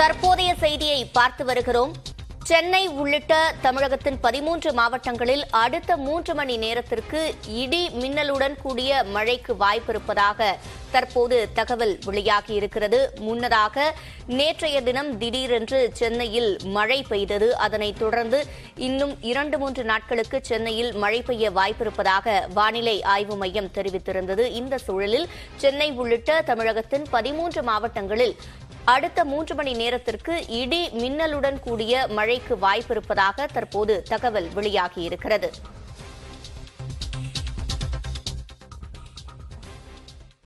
தற்போதைய செய்தியை பார்த்து வருகிறோம் சென்னை உள்ளிட்ட தமிழகத்தின் பதிமூன்று மாவட்டங்களில் அடுத்த மூன்று மணி நேரத்திற்கு இடி மின்னலுடன் கூடிய மழைக்கு வாய்ப்பிருப்பதாக தற்போது தகவல் வெளியாகி இருக்கிறது முன்னதாக நேற்றைய தினம் திடீரென்று சென்னையில் மழை பெய்தது அதனைத் தொடர்ந்து இன்னும் இரண்டு மூன்று நாட்களுக்கு சென்னையில் மழை பெய்ய வாய்ப்பிருப்பதாக வானிலை ஆய்வு மையம் தெரிவித்திருந்தது இந்த சூழலில் சென்னை உள்ளிட்ட தமிழகத்தின் பதிமூன்று மாவட்டங்களில் அடுத்த மூன்று மணி நேரத்திற்கு இடி மின்னலுடன் கூடிய மழைக்கு வாய்ப்பிருப்பதாக தற்போது தகவல் வெளியாகியிருக்கிறது